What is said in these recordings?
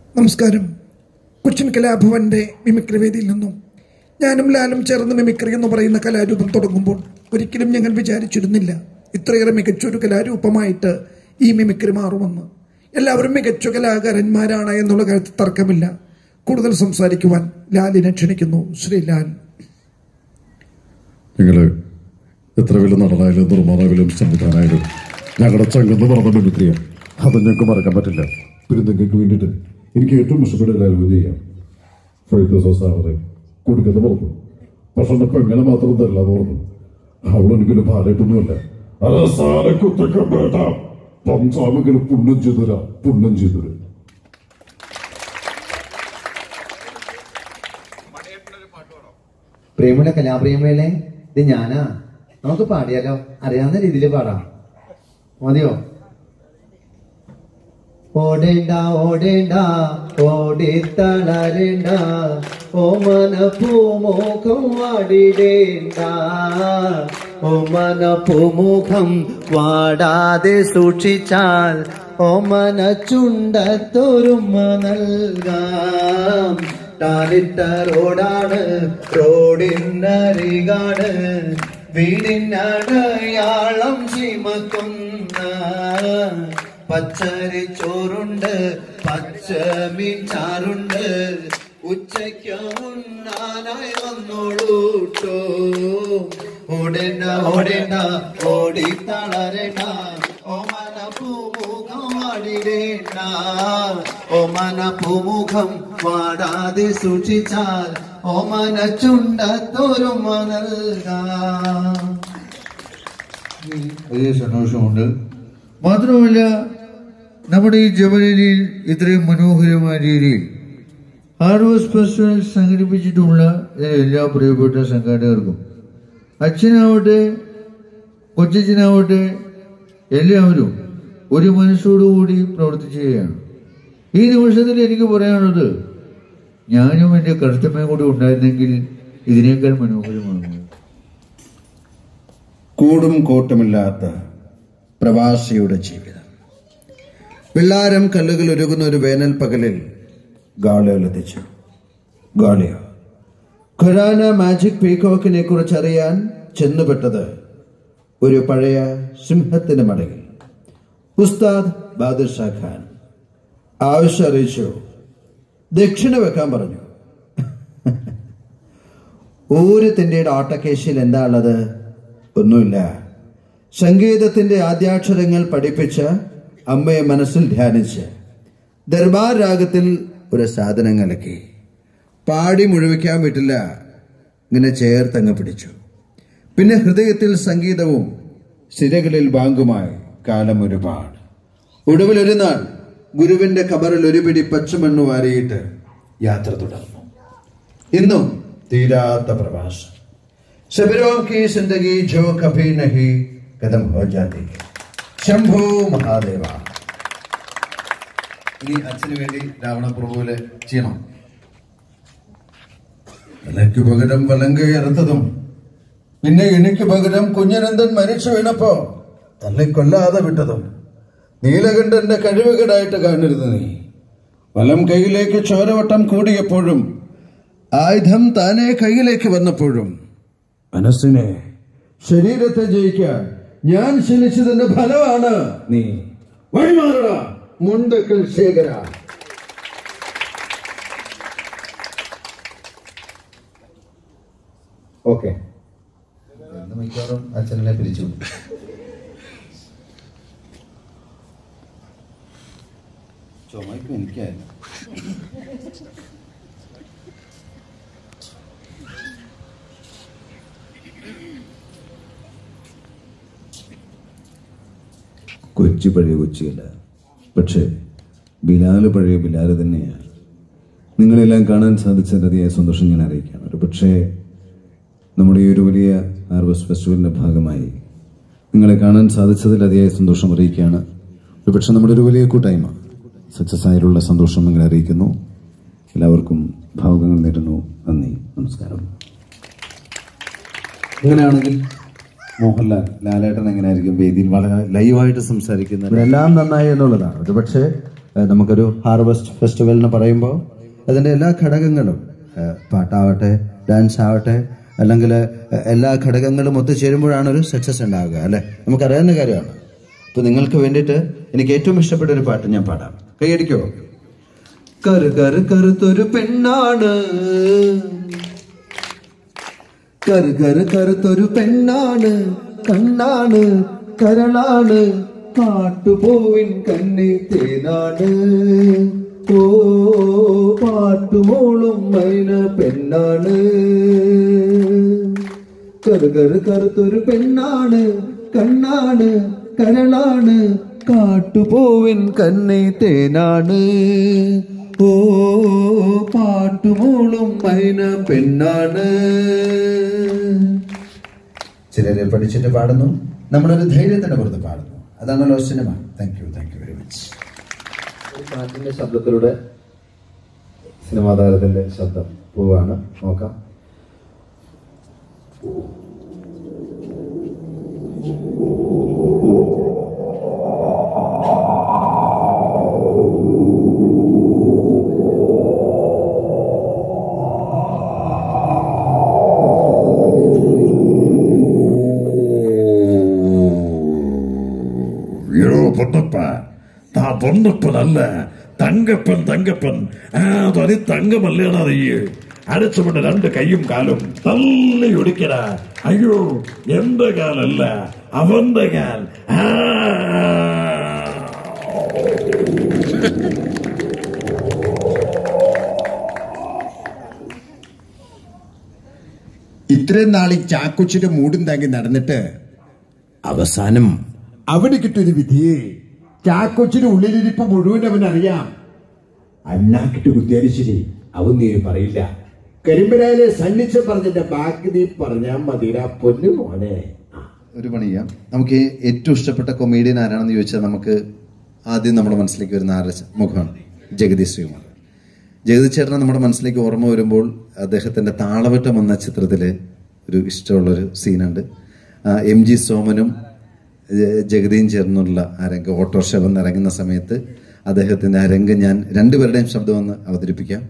നമസ്കാരം കൊച്ചിൻ കലാഭവന്റെ മിമിക്രി വേദിയിൽ നിന്നും ഞാനും ലാലും ചേർന്ന് മിമിക്രി എന്ന് പറയുന്ന കലാരൂപം തുടങ്ങുമ്പോൾ ഒരിക്കലും ഞങ്ങൾ വിചാരിച്ചിരുന്നില്ല ഇത്രയേറെ മികച്ചൊരു കലാരൂപമായിട്ട് ഈ മിമിക്രി മാറുമെന്ന് എല്ലാവരും മികച്ച കലാകാരന്മാരാണ് എന്നുള്ള കാര്യത്തിൽ തർക്കമില്ല കൂടുതൽ സംസാരിക്കുവാൻ ലാലിനെ ക്ഷണിക്കുന്നു ശ്രീ ലാൽ നിങ്ങള് എത്ര വലിയ നടനായാലും നിർമ്മാതാവിലും സംവിധാനായാലും ഞങ്ങളുടെ ചങ്കെന്ന് പറഞ്ഞ മിമിക്രിയ അത് ഞങ്ങൾക്ക് മറക്കാൻ പറ്റില്ല പിന്നെ നിങ്ങൾക്ക് വേണ്ടിയിട്ട് എനിക്ക് ഏറ്റവും ഇഷ്ടപ്പെട്ട കാര്യം ചെയ്യാം ഫൈത്തോസോ സാവറെ കൊടുക്കുന്ന പറഞ്ഞു പക്ഷെ എന്റെ പെങ്ങനെ മാത്രം തരില്ല എന്ന് പറഞ്ഞു അവളെനിക്കൊരു ഭാരമായിട്ടൊന്നുമല്ല അവസാന കുത്തക്കം വേട്ട പഞ്ചാമെങ്കിലും പുണ്യം ചെയ്തുര പുണ്യം ചെയ്തുര പ്രിയമുള്ള കലാപ്രിയമുള്ളേ ഇത് ഞാനാ നമുക്ക് പാടിയാലോ അറിയാവുന്ന രീതിയിൽ പാടാം മതിയോ ഓടേണ്ട ഓടേണ്ട ഓടി തളരേണ്ട ഓമന പൂമുഖം വാടിടേണ്ട ഓമന പൂമുഖം വാടാതെ സൂക്ഷിച്ചാൽ ഓമന ചുണ്ടത്തൊരുമ നൽകാം ടാലിട്ട റോഡാണ് റോഡിനരികാണ് വീടിനടയാളം ചീമക്കുന്ന പച്ചരി ചോറുണ്ട് പച്ചമീൻ ചാറുണ്ട് ഉച്ചയ്ക്ക് ഉണ്ണാനായി വന്നോളൂട്ടോ ഓടേണ്ട ഓടേണ്ട ഓടി തളരേണ്ട ഓമന പൂമുഖം വാടിടേണ്ട ഓമന പൂമുഖം വാടാതെ സൂക്ഷിച്ചാൽ ഓമന ചുണ്ടത്തോരുമ നൽകാം വലിയ സന്തോഷമുണ്ട് മാത്രമല്ല നമ്മുടെ ഈ ജബലലിയിൽ ഇത്രയും മനോഹരമായ രീതിയിൽ ഹാർവസ്റ്റ് ഫെസ്റ്റിവൽ സംഘടിപ്പിച്ചിട്ടുള്ള എല്ലാ പ്രിയപ്പെട്ട സംഘാടകർക്കും അച്ഛനാവട്ടെ കൊച്ചച്ഛനാവട്ടെ എല്ലാവരും ഒരു മനസ്സോടുകൂടി പ്രവർത്തിക്കുകയാണ് ഈ നിമിഷത്തിൽ എനിക്ക് പറയാനുള്ളത് ഞാനും എൻ്റെ കർത്തമ്മയും കൂടി ഉണ്ടായിരുന്നെങ്കിൽ ഇതിനേക്കാൾ മനോഹരമാണ് കൂടും കോട്ടുമില്ലാത്ത പ്രവാസിയുടെ ജീവിതം പിള്ളാരം കല്ലുകൾ ഒരുകുന്ന ഒരു വേനൽ പകലിൽ ഗാളിയോലെത്തിച്ചു ഗാളിയോ ഖുറാന മാജിക് പീകോക്കിനെ കുറിച്ച് അറിയാൻ ചെന്നുപെട്ടത് ഒരു പഴയ സിംഹത്തിന്റെ മടയിൽ ഉസ്താദ് ബാദുഷാ ഖാൻ ആവശ്യം അറിയിച്ചു ദക്ഷിണ വെക്കാൻ പറഞ്ഞു ഊരത്തിൻ്റെ ഓട്ടക്കേശിൽ എന്താ ഉള്ളത് ഒന്നുമില്ല സംഗീതത്തിന്റെ ആദ്യാക്ഷരങ്ങൾ പഠിപ്പിച്ച് അമ്മയെ മനസ്സിൽ ധ്യാനിച്ച് ദർബാർ രാഗത്തിൽ ഒരു സാധനം കലക്കി പാടി മുഴുവിക്കാൻ പറ്റില്ല ഇങ്ങനെ ചേർത്തങ്ങ് പിടിച്ചു പിന്നെ ഹൃദയത്തിൽ സംഗീതവും സിരകളിൽ ബാങ്കുമായി കാലം ഒരുപാട് ഒടുവിൽ ഒരു നാൾ ഗുരുവിന്റെ കബറിൽ ഒരു പിടി പച്ചമണ്ണ് വാരിയിട്ട് യാത്ര തുടർന്നു ഇന്നും തീരാത്ത പ്രവാസം सबरों की जिंदगी जो कभी नहीं कदम हो जाती है ശംഭോ മഹാദേവ ഇനി അച്ഛന് വേണ്ടി രാവണപ്രഭുവിലെ ചെയ്യണം തലയ്ക്ക് പകരം വലങ്കയറുത്തതും പിന്നെ എനിക്ക് പകരം കുഞ്ഞനന്ദൻ മരിച്ചു വീണപ്പോ തല്ലെ കൊല്ലാതെ വിട്ടതും നീലകണ്ഠന്റെ കഴിവുകേടായിട്ട് കാണരുത് നീ വലം കൈയിലേക്ക് ചോരവട്ടം കൂടിയപ്പോഴും ആയുധം താനെ കയ്യിലേക്ക് വന്നപ്പോഴും മനസ്സിനെ ശരീരത്തെ ജയിക്കാൻ ഞാൻ ശനിച്ചതിന്റെ ഫലമാണ് നീ വഴിമാറട മുണ്ടക്കൽ ശേഖര ഓക്കെ മിക്കവാറും അച്ഛനെ പിരിച്ചു ചുമയ്ക്കും എനിക്കായിരുന്നു കൊച്ചി പഴയ കൊച്ചിയല്ല പക്ഷേ ബിലാല് പഴയ ബിലാല് തന്നെയാണ് നിങ്ങളെല്ലാം കാണാൻ സാധിച്ചതിൽ അതിയായ സന്തോഷം ഞാൻ അറിയിക്കുകയാണ് ഒരു പക്ഷേ നമ്മുടെ ഈ ഒരു വലിയ ഹാർവസ്റ്റ് ഫെസ്റ്റിവലിൻ്റെ ഭാഗമായി നിങ്ങളെ കാണാൻ സാധിച്ചതിൽ അതിയായ സന്തോഷം അറിയിക്കുകയാണ് ഒരു പക്ഷേ നമ്മുടെ ഒരു വലിയ കൂട്ടായ്മ സക്സസ് ആയിട്ടുള്ള സന്തോഷം നിങ്ങളെ അറിയിക്കുന്നു എല്ലാവർക്കും ഭാവുകങ്ങൾ നേരുന്നു നന്ദി നമസ്കാരം അങ്ങനെയാണെങ്കിൽ മോഹൻലാൽ ലാലേട്ടൻ എങ്ങനെയായിരിക്കും വേദിയിൽ വളരെ ലൈവായിട്ട് സംസാരിക്കുന്നത് ഇവരെല്ലാം നന്നായി എന്നുള്ളതാണ് ഒരു പക്ഷേ ഏഹ് നമുക്കൊരു ഹാർവസ്റ്റ് ഫെസ്റ്റിവൽ എന്ന് പറയുമ്പോൾ അതിൻ്റെ എല്ലാ ഘടകങ്ങളും ഏഹ് പാട്ടാവട്ടെ ഡാൻസ് ആവട്ടെ അല്ലെങ്കിൽ ഏഹ് എല്ലാ ഘടകങ്ങളും ഒത്തുചേരുമ്പോഴാണ് ഒരു സക്സസ് ഉണ്ടാകുക അല്ലേ നമുക്കറിയാവുന്ന കാര്യമാണ് അപ്പോൾ നിങ്ങൾക്ക് വേണ്ടിയിട്ട് എനിക്ക് ഏറ്റവും ഇഷ്ടപ്പെട്ട ഒരു പാട്ട് ഞാൻ പാടാം കൈയടിക്കോ കരു കരു കറുത്തൊരു പെണ്ണാണ് കരു കരു കറുത്തൊരു പെണ്ണാണ് കണ്ണാണ് കരളാണ് കാട്ടുപോവിൻ കണ്ണി തേനാണ് ഓ പാട്ടുമോളും മൈന പെണ്ണാണ് കരു കരു കറുത്തൊരു പെണ്ണാണ് കണ്ണാണ് കരളാണ് കാട്ടുപോവിൻ കണ്ണി തേനാണ് ഓ പാട്ടുമോളും മൈന പെണ്ണാണ് ചിലര് പഠിച്ചിട്ട് പാടുന്നു നമ്മളൊരു ധൈര്യത്തിന്റെ പുറത്ത് പാടുന്നു അതാണല്ലോ cinema thank you thank you very much പാട്ടിന്റെ ശബ്ദത്തിലൂടെ സിനിമാ താരത്തിന്റെ ശബ്ദം പോവാണ് നോക്കാം ஐயோ பொன்னப்பா நான் பொன்னப்பன் அல்ல തങ്കപ്പൻ തങ്കപ്പൻ ആ തൊലി തങ്കമല്ലേടാ നീ അരച്ചുകൊണ്ട് രണ്ട് കൈയും കാലും തള്ളി ഒടിക്കട അയ്യോ എന്റെ കാലല്ല അവന്റെ കാൽ ആ ഇത്രയും നാൾ ഈ ചാക്കൊച്ചിന്റെ മൂടും താങ്ങി നടന്നിട്ട് അവസാനം അവന് കിട്ടിയൊരു വിധിയെ ചാക്കൊച്ചിന് ഉള്ളിലിരിപ്പ് മുഴുവൻ അവൻ അറിയാം അന്നാക്കിട്ട് കുത്തിയാലും ശരി അവൻ നീ പറയില്ല കരിമ്പരായിലെ സന്നിച്ച് പറഞ്ഞതിന്റെ ബാക്കി നീ പറഞ്ഞാ മതിരാ പൊന്നു മോനെ ഒരു പണി ചെയ്യാം നമുക്ക് ഏറ്റവും ഇഷ്ടപ്പെട്ട കൊമേഡിയൻ ആരാണെന്ന് ചോദിച്ചാൽ നമുക്ക് ആദ്യം നമ്മുടെ മനസ്സിലേക്ക് വരുന്ന ആരുടെ മുഖമാണ് ജഗതി ശ്രീകുമാർ ജഗതി ചേട്ടനെ നമ്മുടെ മനസ്സിലേക്ക് ഓർമ്മ വരുമ്പോൾ അദ്ദേഹത്തിന്റെ താളവട്ടം എന്ന ചിത്രത്തില് ഒരു ഇഷ്ടമുള്ളൊരു സീനുണ്ട് ആ, എം ജി സോമനും ജ- ജഗതിയും ചേർന്നുള്ള ആ രംഗം ഓട്ടോറിക്ഷ വന്ന് ഇറങ്ങുന്ന സമയത്ത് അദ്ദേഹത്തിന്റെ ആ രംഗം ഞാൻ രണ്ടുപേരുടെയും ശബ്ദം ഒന്ന് അവതരിപ്പിക്കാം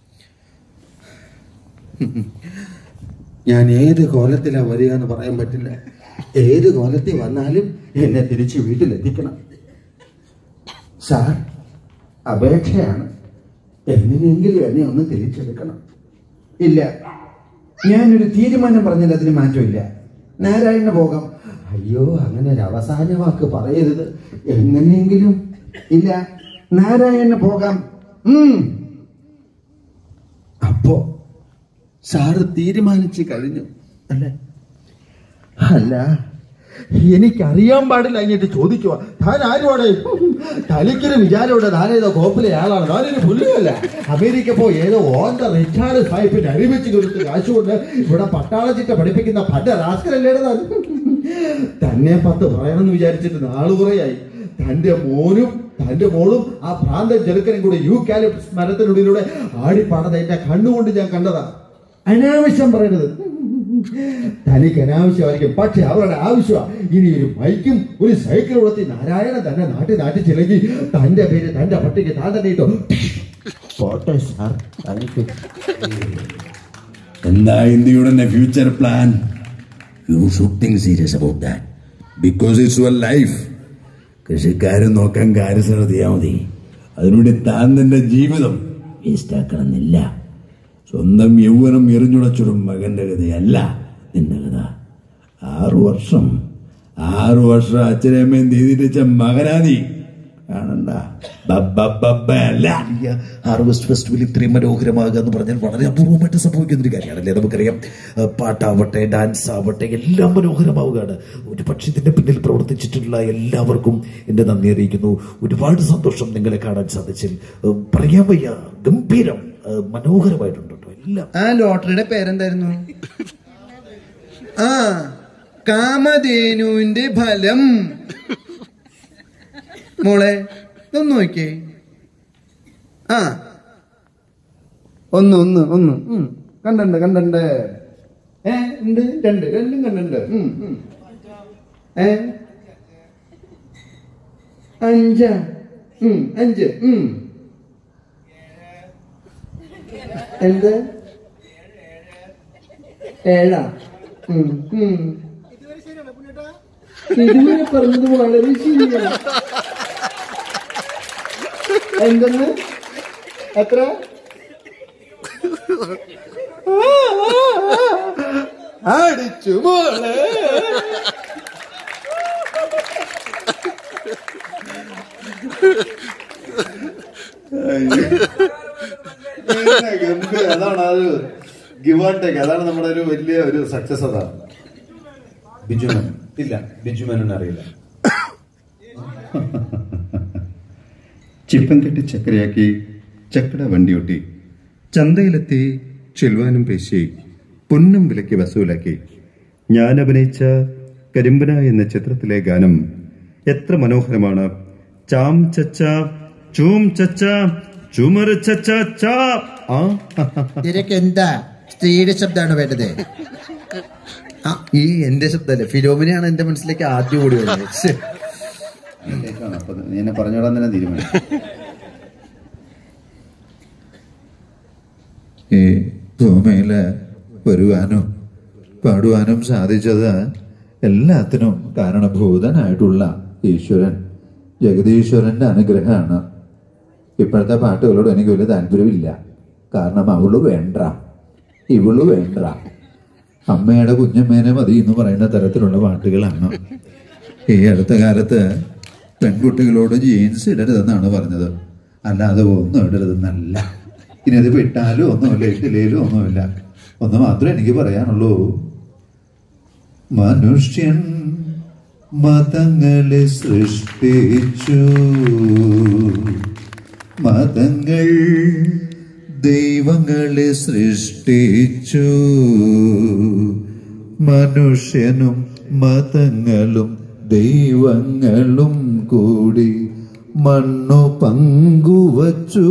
ഞാൻ ഏത് കോലത്തിലാ വരിക എന്ന് പറയാൻ പറ്റില്ല ഏത് കോലത്തിൽ വന്നാലും എന്നെ തിരിച്ച് വീട്ടിലെത്തിക്കണം സാർ അപേക്ഷയാണ് എങ്ങനെയെങ്കിലും എന്നെ ഒന്ന് തിരിച്ചെടുക്കണം ഇല്ല ഞാനൊരു തീരുമാനം പറഞ്ഞാൽ അതിന് മാറ്റമില്ല നാരായണ പോകാം അയ്യോ അങ്ങനെ ഒരു അവസാന വാക്ക് പറയരുത് എങ്ങനെയെങ്കിലും ഇല്ല നാരായണ പോകാം ഉം. അപ്പോ സാറ് തീരുമാനിച്ചു കഴിഞ്ഞു അല്ലേ അല്ല എനിക്കറിയാൻ പാടില്ല അങ്ങോട്ട് ചോദിക്കുക താൻ ആരുവാടെ തലിക്കൊരു വിചാരമുണ്ട് താനേതോ കോപ്പിലെ ആളാണ് താനൊരു പുല്ലുമല്ല അമേരിക്ക പോയി ഏതോ ഓന്റെ റിച്ചാർഡ് സാഹിബിന്റെ അടിവെച്ച് കൊടുത്ത് കാശുകൊണ്ട് ഇവിടെ പട്ടാളച്ചിട്ട പഠിപ്പിക്കുന്ന പല റാസ്കലല്ലേ താൻ തന്നെ പത്ത് പറയണമെന്ന് വിചാരിച്ചിട്ട് നാള് കുറയായി തന്റെ മോനും തന്റെ മോളും ആ ഭ്രാന്തൻ ചെറുക്കനും കൂടെ യു കാലിപ്സ് മരത്തിനുള്ളിലൂടെ ആടിപ്പാടത് എന്റെ കണ്ണുകൊണ്ട് ഞാൻ കണ്ടതാ അനാവശ്യം പറയരുത് തനിക്ക് അനാവശ്യമായിരിക്കും പക്ഷെ അവരുടെ ആവശ്യമാണ് ഇനി ഒരു ബൈക്കും ഒരു സൈക്കിൾ ഉളത്തി നാരായണൻ തന്നെ നാട്ടിൽ നാട്ടിൽ ചിലങ്ങി തന്റെ പേര് തന്റെ പട്ടിക്ക് താൻ തന്നെ ഇട്ടോ പോട്ടെ സാർ താങ്ക് യു എന്താ ഇന്ത്യയുടെ future plan you should serious about that because it's your life കൃഷിക്കാരൻ നോക്കാൻ കാര്യസ്ഥ ചെയ്യാൻ മതി അതിലൂടെ താൻ തന്റെ ജീവിതം വേസ്റ്റാക്കണമെന്നില്ല സ്വന്തം യൗവനം എറിഞ്ഞുടച്ചൊരു മകന്റെ കഥയല്ല നിന്റെ കഥ ആറു വർഷം ആറു വർഷം അച്ഛനമ്മയും തീതിരിച്ച മകനാ നീ കാണണ്ട ബബ്ബബ്ബബ്ബ അല്ല ഹാർവസ്റ്റ് ഫെസ്റ്റിവൽ ഇത്രയും മനോഹരമാകുക എന്ന് പറഞ്ഞാൽ വളരെ അപൂർവമായിട്ട് സംഭവിക്കുന്ന ഒരു കാര്യമാണല്ലേ നമുക്കറിയാം ഏഹ് പാട്ടാവട്ടെ ഡാൻസ് ആവട്ടെ എല്ലാം മനോഹരമാവുകയാണ് ഒരു പക്ഷേ ഇതിന്റെ പിന്നിൽ പ്രവർത്തിച്ചിട്ടുള്ള എല്ലാവർക്കും എന്റെ നന്ദി അറിയിക്കുന്നു ഒരുപാട് സന്തോഷം നിങ്ങളെ കാണാൻ സാധിച്ചിൽ ഏഹ് പറയാൻ വയ്യ ഗംഭീരം ഏഹ് മനോഹരമായിട്ടുണ്ട് കേട്ടോ എല്ലാം ആ ലോട്ടറിയുടെ പേരെന്തായിരുന്നു ആ കാമധേനുവിന്റെ ഫലം മോളെ ഒന്ന് നോക്കിയേ ആ ഒന്ന് ഒന്ന് ഒന്ന് ഉം. കണ്ടുണ്ട് കണ്ടുണ്ട് ഏ ഉണ്ട് രണ്ട് രണ്ടും കണ്ടുണ്ട് ഉം, ഉം. ഏ അഞ്ച ഉം, അഞ്ച് ഉം. എന്ത് ഏഴാ ഉം, ഉം. ഇതുവരെ പറഞ്ഞത് വളരെ ശരിയാണ് എന്തെന്ന് എത്ര അടിച്ചു മോളെ ഗംഭീരം. അതാണ് അത് ഗിവ് ആൻഡ് ടേക്ക് അതാണ് നമ്മുടെ ഒരു വലിയ ഒരു സക്സസ് അതാണ് ബിജുമൻ ഇല്ല ബിജുമനൻ അറിയില്ല ചിപ്പം കെട്ടി ചക്കരയാക്കി ചക്കട വണ്ടിയൊട്ടി ചന്തയിലെത്തി ചെൽവാനും പേശി പൊന്നും വിലയ്ക്ക് വസൂലാക്കി ഞാൻ അഭിനയിച്ച കരിമ്പന എന്ന ചിത്രത്തിലെ ഗാനം എത്ര മനോഹരമാണ് ചാം ചച്ച ചൂം ചച്ച ചുമർ ചച്ച ചാ ആ നിനക്ക് എന്താ സ്ത്രീയുടെ ശബ്ദമാണ് വേണ്ടത് ആ, ഈ എന്റെ ശബ്ദമല്ലേ ഫിലോമിനെയാണ് എന്റെ മനസ്സിലേക്ക് ആദ്യം ഓടി വരുന്നത് ശ്ശെ. കേൾക്കാണ്. അപ്പൊ നീ എന്നെ പറഞ്ഞോടാൻ തന്നെ തീരുമാനിച്ചു ഈ ഭൂമിയില് വരുവാനും പാടുവാനും സാധിച്ചത് എല്ലാത്തിനും കാരണഭൂതനായിട്ടുള്ള ഈശ്വരൻ ജഗദീശ്വരന്റെ അനുഗ്രഹമാണ് ഇപ്പോഴത്തെ പാട്ടുകളോട് എനിക്ക് വലിയ താല്പര്യമില്ല കാരണം അവള് വേണ്ട ഇവള് വേണ്ട അമ്മയുടെ കുഞ്ഞമ്മേനെ മതി എന്ന് പറയുന്ന തരത്തിലുള്ള പാട്ടുകളാണ് ഈ അടുത്ത കാലത്ത് പെൺകുട്ടികളോട് ജീൻസ് ഇടരുതെന്നാണ് പറഞ്ഞത് അല്ലാതെ ഒന്നും ഇടരുതെന്നല്ല ഇനി അത് വിട്ടാലും ഒന്നുമില്ല ഇട്ടില്ലേലും ഒന്നുമില്ല ഒന്ന് മാത്രമേ എനിക്ക് പറയാനുള്ളൂ മനുഷ്യൻ മതങ്ങളെ സൃഷ്ടിച്ചു മതങ്ങൾ ദൈവങ്ങളെ സൃഷ്ടിച്ചു മനുഷ്യനും മതങ്ങളും ദൈവങ്ങളും കൂടി മണ്ണു പങ്കുവച്ചു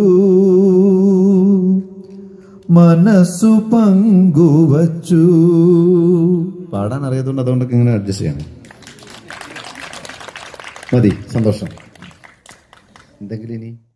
മനസ്സു പങ്കുവച്ചു പാടാൻ അറിയാത്തതുകൊണ്ട് അതുകൊണ്ടൊക്കെ ഇങ്ങനെ അഡ്ജസ്റ്റ് ചെയ്യണം മതി സന്തോഷം എന്തെങ്കിലും ഇനി